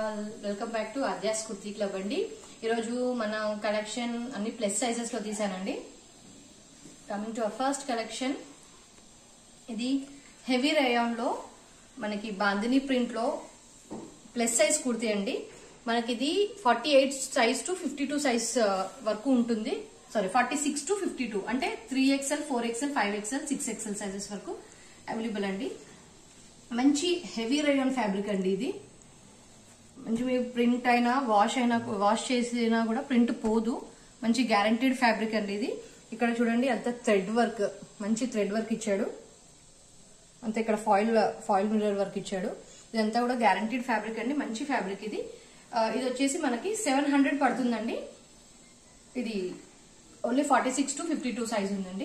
All welcome back to Adyas kurti club అండి ఈరోజు మన కలెక్షన్ అన్ని ప్లస్ సైజెస్ లో తీసానండి కమింగ్ టు ఫస్ట్ కలెక్షన్ ఇది హెవీ రయాన్ లో మనకి బాందిని ప్రింట్ లో ప్లస్ సైజ్ కుర్తీ అండి మనకి ఇది forty eight size to fifty two size వరకు ఉంటుంది sorry forty six to fifty two అంటే three XL four XL five XL six XL sizes వరకు అవైలబుల్ అండి మంచి హెవీ రయాన్ ఫ్యాబ్రిక్ అండి ఇది మంచి మీ ప్రింట్ అయినా వాష్ అయినా వాష్ చేసినా కూడా ప్రింట్ పోదు మంచి గ్యారంటీడ్ ఫ్యాబ్రిక్ అండి ఇది ఇక్కడ చూడండి అంత థ్రెడ్ వర్క్ మంచి థ్రెడ్ వర్క్ ఇచ్చాడు అంతే ఇక్కడ ఫాయిల్ ఫాయిల్ మిర్రర్ వర్క్ ఇచ్చాడు ఇదంతా కూడా గ్యారంటీడ్ ఫ్యాబ్రిక్ అండి మంచి ఫ్యాబ్రిక్ ఇది ఆ, ఇది వచ్చేసి మనకి సెవెన్ హండ్రెడ్ పడుతుందండి ఇది only forty six to fifty two size ఉందండి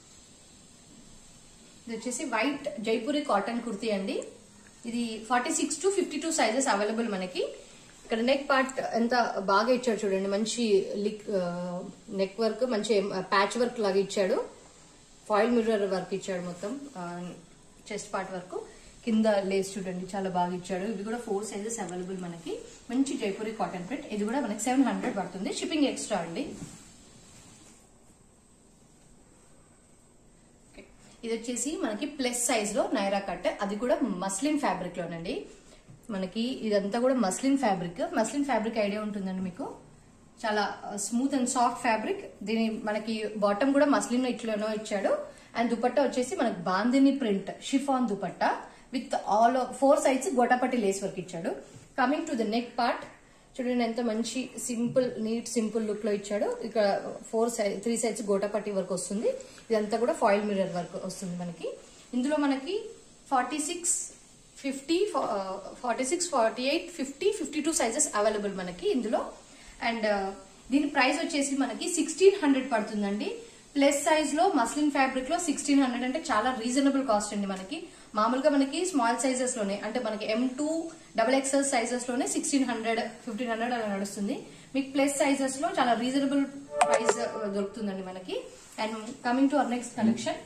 ఇది వచ్చేసి వైట్ జైపూరి కాటన్ కుర్తీ అండి ఇది forty six to fifty two sizes available మనకి ఇక్కడ నెక్ పార్ట్ ఎంత బాగా ఇచ్చాడు చూడండి మంచి లిక్ నెక్ వర్క్ మంచి ప్యాచ్ వర్క్ లాగా ఇచ్చాడు ఫాయిల్ మిర్రర్ వర్క్ ఇచ్చాడు మొత్తం చెస్ట్ పార్ట్ వరకు కింద లేస్ చూడండి చాలా బాగా ఇచ్చాడు ఇది కూడా ఫోర్ సైజెస్ అవైలబుల్ మనకి మంచి జైపూరి కాటన్ ప్రింట్ ఇది కూడా మనకి సెవెన్ హండ్రెడ్ పడుతుంది షిప్పింగ్ ఎక్స్ట్రా అండి ఓకే. ఇది వచ్చేసి మనకి ప్లస్ సైజ్ లో నైరా కట్ అది కూడా మస్లిన్ ఫ్యాబ్రిక్ లోనండి మనకి ఇదంతా కూడా muslin fabric muslin fabric idea ఉంటుందండి మీకు చాలా స్మూత్ అండ్ సాఫ్ట్ ఫ్యాబ్రిక్ దీని మనకి బాటమ్ కూడా మస్లిన్ ఇట్లనో ఇచ్చాడు అండ్ దుపట్టా వచ్చేసి మనకి bandhani print chiffon dupatta with all four sides gotapatti lace work ఇచ్చాడు coming to the neck part చూడండి ఎంత మంచి సింపుల్ నీట్ సింపుల్ లుక్ లో ఇచ్చాడు ఇక్కడ four side three sides gotapatti work వస్తుంది ఇదంతా కూడా ఫాయిల్ మిర్రర్ వర్క్ వస్తుంది మనకి ఇందులో మనకి forty six fifty forty six forty eight fifty fifty two sizes available మనకి ఇందులో అండ్ దీని ప్రైస్ వచ్చేసి మనకి సిక్స్టీన్ హండ్రెడ్ పడుతుందండి ప్లస్ సైజ్ లో మస్లిన్ ఫ్యాబ్రిక్ లో సిక్స్టీన్ హండ్రెడ్ అంటే చాలా రీజనబుల్ కాస్ట్ అండి మనకి మామూలుగా మనకి స్మాల్ సైజెస్ లోనే అంటే మనకి M to double XL sizes లోనే సిక్స్టీన్ హండ్రెడ్ ఫిఫ్టీన్ హండ్రెడ్ అలా నడుస్తుంది మీకు ప్లస్ సైజెస్ లో చాలా రీజనబుల్ ప్రైస్ దొరుకుతుందండి మనకి and coming to our next collection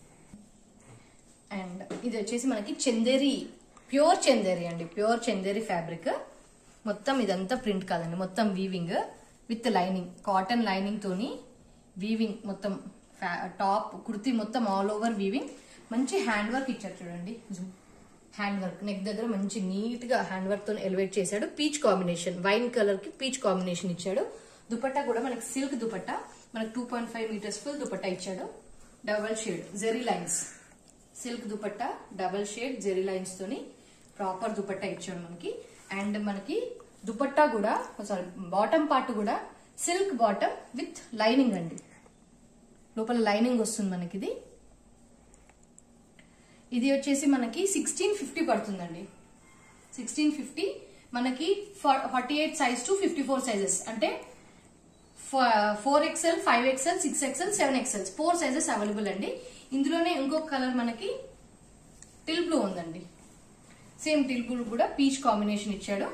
and ఇది వచ్చేసి మనకి చందేరి ప్యూర్ చందేరి అండి ప్యూర్ చందేరి ఫ్యాబ్రిక్ మొత్తం ఇదంతా ప్రింట్ కాదండి మొత్తం weaving with lining cotton lining తోని వీవింగ్ మొత్తం టాప్ కుర్తీ మొత్తం ఆల్ ఓవర్ వీవింగ్ మంచి హ్యాండ్ వర్క్ ఇచ్చారు చూడండి హ్యాండ్ వర్క్ నెక్ దగ్గర మంచి నీట్ గా హ్యాండ్ వర్క్ తో ఎలివేట్ చేశాడు పీచ్ కాంబినేషన్ వైన్ కలర్ కి పీచ్ కాంబినేషన్ ఇచ్చాడు దుపట్టా కూడా మనకి సిల్క్ దుపట్టా మనకి two point five metres full dupatta ఇచ్చాడు double shade zari lines silk dupatta double shade zari lines తోని ప్రాపర్ దుపట్టా ఇచ్చాడు మనకి అండ్ మనకి దుపట్టా కూడా సారీ బాటమ్ పార్ట్ కూడా సిల్క్ బాటమ్ విత్ లైనింగ్ అండి లోపల లైనింగ్ వస్తుంది మనకి ఇది ఇది వచ్చేసి మనకి సిక్స్టీన్ ఫిఫ్టీ పడుతుందండి సిక్స్టీన్ ఫిఫ్టీ మనకి forty eight size to fifty four sizes అంటే four XL five XL six XL seven XL four sizes available అండి ఇందులోనే ఇంకొక కలర్ మనకి టిల్ బ్లూ ఉందండి సేమ్ టిల్ బ్లూ కూడా పీచ్ కాంబినేషన్ ఇచ్చాడు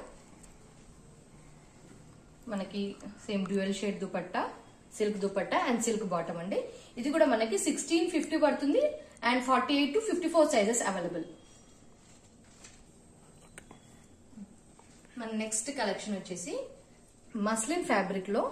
మనకి same dual shade dupatta silk dupatta and silk bottom అండి ఇది కూడా మనకి సిక్స్టీన్ ఫిఫ్టీ పడుతుంది and forty eight to fifty four sizes available మన నెక్స్ట్ కలెక్షన్ వచ్చేసి మస్లిన్ ఫ్యాబ్రిక్ లో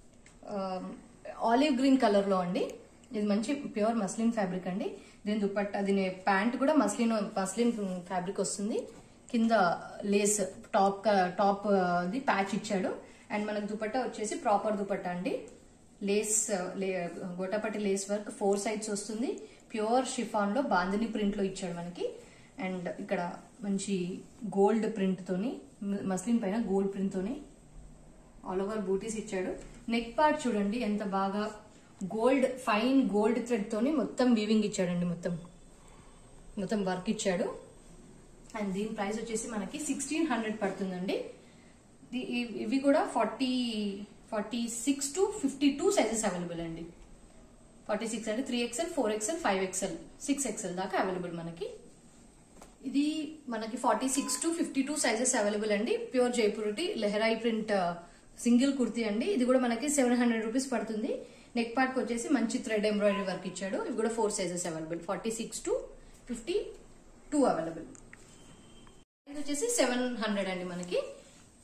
ఆలివ్ గ్రీన్ కలర్ లో అండి ఇది మంచి ప్యూర్ మస్లిన్ ఫ్యాబ్రిక్ అండి దీని దుపట్టా దీని ప్యాంట్ కూడా మస్లిన్ మస్లిన్ ఫ్యాబ్రిక్ వస్తుంది కింద lace top top the patch ఇచ్చాడు అండ్ మనకు దుపట్టా వచ్చేసి ప్రాపర్ దుపట్టా అండి lace gotapatti lace work four sides వస్తుంది ప్యూర్ షిఫాన్ లో బాందిని ప్రింట్ లో ఇచ్చాడు మనకి అండ్ ఇక్కడ మంచి గోల్డ్ ప్రింట్ తోని మస్లిన్ పైన గోల్డ్ ప్రింట్ తోని ఆల్ ఓవర్ బూటీస్ ఇచ్చాడు నెక్ పార్ట్ చూడండి ఎంత బాగా గోల్డ్ ఫైన్ గోల్డ్ థ్రెడ్ తోని మొత్తం వీవింగ్ ఇచ్చాడండి మొత్తం మొత్తం వర్క్ ఇచ్చాడు అండ్ దీని ప్రైస్ వచ్చేసి మనకి సిక్స్టీన్ హండ్రెడ్ పడుతుందండి ది- ఇవి- ఇవి కూడా forty forty six to fifty two sizes available అండి ఫార్టీ సిక్స్ అంటే three XL four XL five XL six XL దాకా అవైలబుల్ మనకి ఇది మనకి forty six to fifty two sizes available అండి ప్యూర్ జైపూరిటీ లెహరాయి ప్రింట్ సింగిల్ కుర్తీ అండి ఇది కూడా మనకి సెవెన్ హండ్రెడ్ రూపీస్ పడుతుంది నెక్ పార్ట్ వచ్చేసి మంచి థ్రెడ్ ఎంబ్రాయిడరీ వర్క్ ఇచ్చాడు ఇవి కూడా four sizes available forty six to fifty two available ఇది వచ్చేసి సెవెన్ హండ్రెడ్ అండి మనకి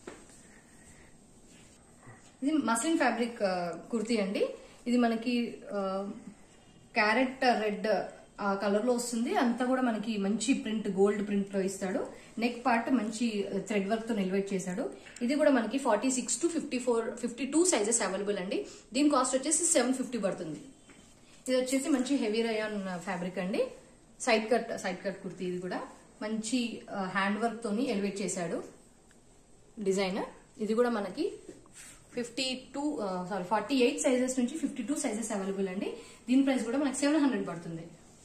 ఇది మస్లిన్ ఫ్యాబ్రిక్ కుర్తీ అండి ఇది మనకి క్యారెట్ రెడ్ ఆ కలర్ లో వస్తుంది అంతా కూడా మనకి మంచి ప్రింట్ గోల్డ్ ప్రింట్ లో ఇస్తాడు నెక్ పార్ట్ మంచి థ్రెడ్ వర్క్ తో నిల్వేట్ చేశాడు ఇది కూడా మనకి forty six to fifty four fifty two sizes available అండి దీని కాస్ట్ వచ్చేసి సెవెన్ ఫిఫ్టీ పడుతుంది ఇది వచ్చేసి మంచి హెవీ రయాన్ ఫ్యాబ్రిక్ అండి side cut side cut kurti ఇది కూడా మంచి హ్యాండ్ వర్క్ తోని ఎలివేట్ చేశాడు డిజైన్ ఇది కూడా మనకి fifty two sorry forty eight sizes నుంచి ఫిఫ్టీ టూ సైజెస్ అవైలబుల్ అండి దీని ప్రైస్ కూడా మనకి సెవెన్ హండ్రెడ్ పడుతుంది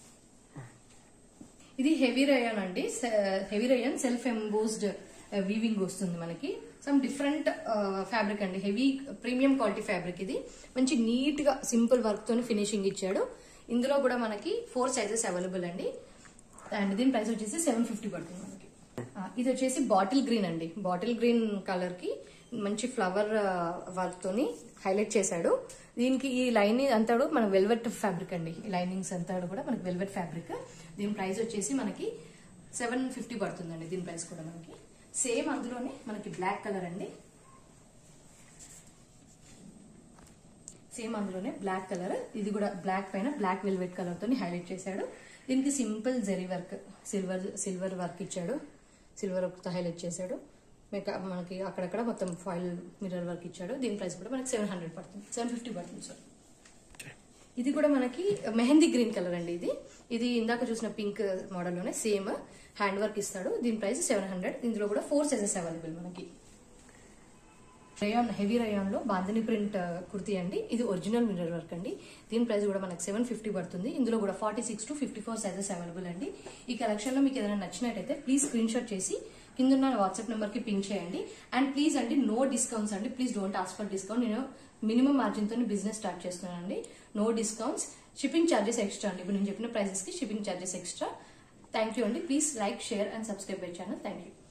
ఇది హెవీ రయాన్ అండి heavy rayon self embossed weaving వస్తుంది మనకి సమ్ డిఫరెంట్ ఫ్యాబ్రిక్ అండి హెవీ ప్రీమియం క్వాలిటీ ఫ్యాబ్రిక్ ఇది మంచి నీట్ గా సింపుల్ వర్క్ తోని ఫినిషింగ్ ఇచ్చాడు ఇందులో కూడా మనకి ఫోర్ సైజెస్ అవైలబుల్ అండి అండ్ దీని ప్రైస్ వచ్చేసి సెవెన్ ఫిఫ్టీ పడుతుంది మనకి ఆ, ఇది వచ్చేసి బాటిల్ గ్రీన్ అండి బాటిల్ గ్రీన్ కలర్ కి మంచి ఫ్లవర్ వర్క్ తోని హైలైట్ చేశాడు దీనికి ఈ లైన్ అంతా కూడా మన వెల్వెట్ ఫ్యాబ్రిక్ అండి ఈ లైనింగ్స్ అంతా కూడా మనకి వెల్వెట్ ఫ్యాబ్రిక్ దీని ప్రైస్ వచ్చేసి మనకి సెవెన్ ఫిఫ్టీ పడుతుందండి దీని ప్రైస్ కూడా మనకి సేమ్ అందులోనే మనకి బ్లాక్ కలర్ అండి సేమ్ అందులోనే బ్లాక్ కలర్ ఇది కూడా బ్లాక్ పైన బ్లాక్ వెల్వెట్ కలర్ తోని హైలైట్ చేశాడు దీనికి simple zari work silver silver work ఇచ్చాడు సిల్వర్ వర్క్ తో హైలైట్ చేశాడు మీకు మనకి అక్కడక్కడ మొత్తం ఫాయిల్ మిర్రర్ వర్క్ ఇచ్చాడు దీని ప్రైస్ కూడా మనకి సెవెన్ హండ్రెడ్ పడుతుంది సెవెన్ ఫిఫ్టీ పడుతుంది సార్ ఇది కూడా మనకి మెహందీ గ్రీన్ కలర్ అండి ఇది ఇది ఇందాక చూసిన పింక్ మోడల్ లోనే సేమ్ హ్యాండ్ వర్క్ ఇస్తాడు దీని ప్రైస్ సెవెన్ హండ్రెడ్ ఇందులో కూడా ఫోర్ సైజెస్ అవైలబుల్ మనకి రయాన్ హెవీ రయాన్ లో బాంధని ప్రింట్ కుర్తీ అండి ఇది ఒరిజినల్ మిర్రర్ వర్క్ అండి దీని ప్రైస్ కూడా మనకి సెవెన్ ఫిఫ్టీ పడుతుంది ఇందులో కూడా forty six to fifty four sizes available అండి ఈ కలెక్షన్ లో మీకు ఏదైనా నచ్చినట్టయితే ప్లీజ్ స్క్రీన్ షాట్ చేసి కింద ఉన్న వాట్సాప్ నెంబర్ కి పింక్ చేయండి అండ్ ప్లీజ్ అండి నో డిస్కౌంట్స్ అండి please don't ask for discount నేను మినిమం మార్జిన్ తో బిజినెస్ స్టార్ట్ చేస్తున్నానండి no discounts shipping charges extra అండి ఇప్పుడు నేను చెప్పిన ప్రైసెస్ కి shipping charges extra thank you అండి please like share and subscribe my channel thank you